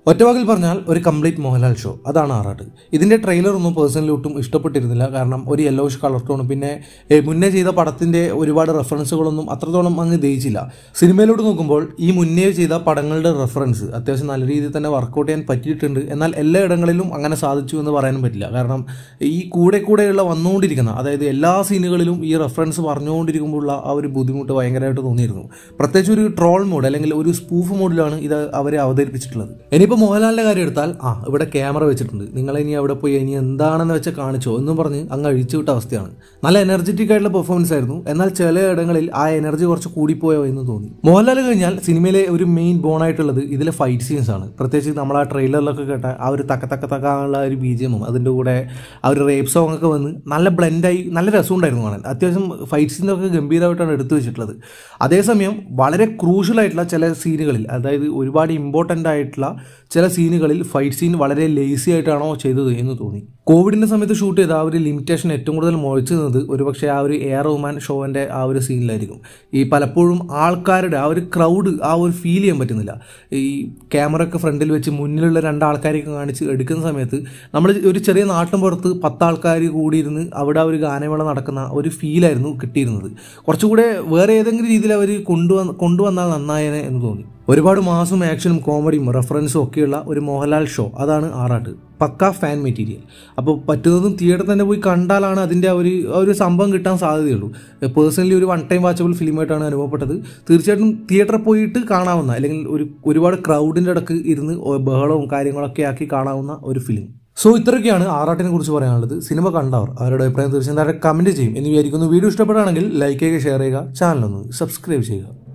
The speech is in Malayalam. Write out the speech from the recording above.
ഒറ്റവാക്കിൽ പറഞ്ഞാൽ ഒരു കംപ്ലീറ്റ് മോഹൻലാൽ ഷോ അതാണ് ആറാട്ട് ഇതിൻ്റെ ട്രെയിലർ ഒന്നും പേഴ്സണലി ഒട്ടും ഇഷ്ടപ്പെട്ടിരുന്നില്ല കാരണം ഒരു യെല്ലോഷ് കളർ ടോണും പിന്നെ ഏ, മുന്നേ ചെയ്ത പടത്തിൻ്റെ ഒരുപാട് റെഫറൻസുകളൊന്നും അത്രത്തോളം അങ്ങ് ദഹിച്ചില്ല സിനിമയിലോട്ട് നോക്കുമ്പോൾ ഈ മുന്നേ ചെയ്ത പടങ്ങളുടെ റെഫറൻസ് അത്യാവശ്യം നല്ല രീതിയിൽ തന്നെ വർക്കൗട്ട് ചെയ്യാൻ പറ്റിയിട്ടുണ്ട് എന്നാൽ എല്ലാ ഇടങ്ങളിലും അങ്ങനെ സാധിച്ചു എന്ന് പറയാനും പറ്റില്ല കാരണം ഈ കൂടെ കൂടെയുള്ള വന്നുകൊണ്ടിരിക്കുന്ന അതായത് എല്ലാ സീനുകളിലും ഈ റെഫറൻസ് പറഞ്ഞുകൊണ്ടിരിക്കുമ്പോഴുള്ള ആ ഒരു ബുദ്ധിമുട്ട് ഭയങ്കരമായിട്ട് തോന്നിയിരുന്നു പ്രത്യേകിച്ച് ഒരു ട്രോൾ മോഡ് അല്ലെങ്കിൽ ഒരു സ്പൂഫ് മോഡിലാണ് ഇത് അവരെ അവതരിപ്പിച്ചിട്ടുള്ളത് ഇനിയിപ്പോൾ മോഹൻലാലിൻ്റെ കാര്യം എടുത്താൽ ആ ഇവിടെ ക്യാമറ വെച്ചിട്ടുണ്ട് നിങ്ങൾ ഇനി അവിടെ പോയി ഇനി എന്താണെന്ന് വെച്ചാൽ കാണിച്ചോ എന്നും പറഞ്ഞ് അങ്ങ് അഴിച്ചു വിട്ട അവസ്ഥയാണ് നല്ല എനർജറ്റിക് ആയിട്ടുള്ള പെർഫോമൻസ് ആയിരുന്നു എന്നാൽ ചില ഇടങ്ങളിൽ ആ എനർജി കുറച്ച് കൂടിപ്പോയോ എന്ന് തോന്നി മോഹൻലാൽ കഴിഞ്ഞാൽ സിനിമയിലെ ഒരു മെയിൻ ബോണായിട്ടുള്ളത് ഇതിലെ ഫൈറ്റ് സീൻസ് ആണ് പ്രത്യേകിച്ച് നമ്മൾ ആ ട്രെയിലറിലൊക്കെ കേട്ട ആ ഒരു തക്ക തക്ക തക്കാനുള്ള ഒരു ബി ജി എമ്മും അതിൻ്റെ കൂടെ ആ ഒരു റേപ്പ് സോങ് ഒക്കെ വന്ന് നല്ല ബ്ലെൻഡായി നല്ല രസമുണ്ടായിരുന്നു കാണാൻ അത്യാവശ്യം ഫൈറ്റ് സീനൊക്കെ ഗംഭീരമായിട്ടാണ് എടുത്തു വെച്ചിട്ടുള്ളത് അതേസമയം വളരെ ക്രൂഷ്യൽ ആയിട്ടുള്ള ചില സീനുകളിൽ അതായത് ഒരുപാട് ഇമ്പോർട്ടൻ്റ് ആയിട്ടുള്ള ചില സീനുകളിൽ ഫൈറ്റ് സീൻ വളരെ ലേസി ആയിട്ടാണോ ചെയ്തത് എന്ന് തോന്നി കോവിഡിൻ്റെ സമയത്ത് ഷൂട്ട് ചെയ്ത ആ ഒരു ലിമിറ്റേഷൻ ഏറ്റവും കൂടുതൽ മുഴച്ചു നിന്നത് ഒരുപക്ഷെ ആ ഒരു എയർ റഹ്മാൻ ഷോവിൻ്റെ ആ ഒരു സീനിലായിരിക്കും ഈ പലപ്പോഴും ആൾക്കാരുടെ ആ ഒരു ക്രൗഡ് ആ ഒരു ഫീൽ ചെയ്യാൻ പറ്റുന്നില്ല ഈ ക്യാമറ ഒക്കെ ഫ്രണ്ടിൽ വെച്ച് മുന്നിലുള്ള രണ്ടാൾക്കാരെയൊക്കെ കാണിച്ച് എടുക്കുന്ന സമയത്ത് നമ്മൾ ഒരു ചെറിയ നാട്ടിൻ പുറത്ത് പത്താൾക്കാർ കൂടിയിരുന്ന് അവിടെ ആ ഒരു ഗാനമേള നടക്കുന്ന ഒരു ഫീലായിരുന്നു കിട്ടിയിരുന്നത് കുറച്ചുകൂടെ വേറെ ഏതെങ്കിലും രീതിയിൽ അവർ കൊണ്ടുവന്ന് കൊണ്ടുവന്നാൽ നന്നായേനെ എന്ന് തോന്നി ഒരുപാട് മാസും ആക്ഷനും കോമഡിയും റെഫറൻസും ഒക്കെയുള്ള ഒരു മോഹൻലാൽ ഷോ അതാണ് ആറാട്ട് പക്ക ഫാൻ മെറ്റീരിയൽ അപ്പോൾ പറ്റുന്നതും തിയേറ്ററിൽ തന്നെ പോയി കണ്ടാലാണ് അതിൻ്റെ ആ ഒരു ആ ഒരു സംഭവം കിട്ടാൻ സാധ്യതയുള്ളൂ പേഴ്സണലി ഒരു വൺ ടൈം വാച്ചബിൾ ഫിലിമായിട്ടാണ് അനുഭവപ്പെട്ടത് തീർച്ചയായിട്ടും തിയേറ്ററിൽ പോയിട്ട് കാണാവുന്ന അല്ലെങ്കിൽ ഒരു ഒരുപാട് ക്രൗഡിൻ്റെ ഇടക്ക് ഇരുന്ന് ബഹളവും കാര്യങ്ങളൊക്കെ ആക്കി കാണാവുന്ന ഒരു ഫിലിം സോ ഇത്രയൊക്കെയാണ് ആറാട്ടിനെ കുറിച്ച് പറയാനുള്ളത് സിനിമ കണ്ടവർ അവരുടെ അഭിപ്രായം തീർച്ചയായും താഴെ കമൻറ്റ് ചെയ്യും എന്ന് വിചാരിക്കുന്നു വീഡിയോ ഇഷ്ടപ്പെടുകയാണെങ്കിൽ ലൈക്ക് ചെയ്യുക ഷെയർ ചെയ്യുക ചാനലൊന്ന് സബ്സ്ക്രൈബ് ചെയ്യുക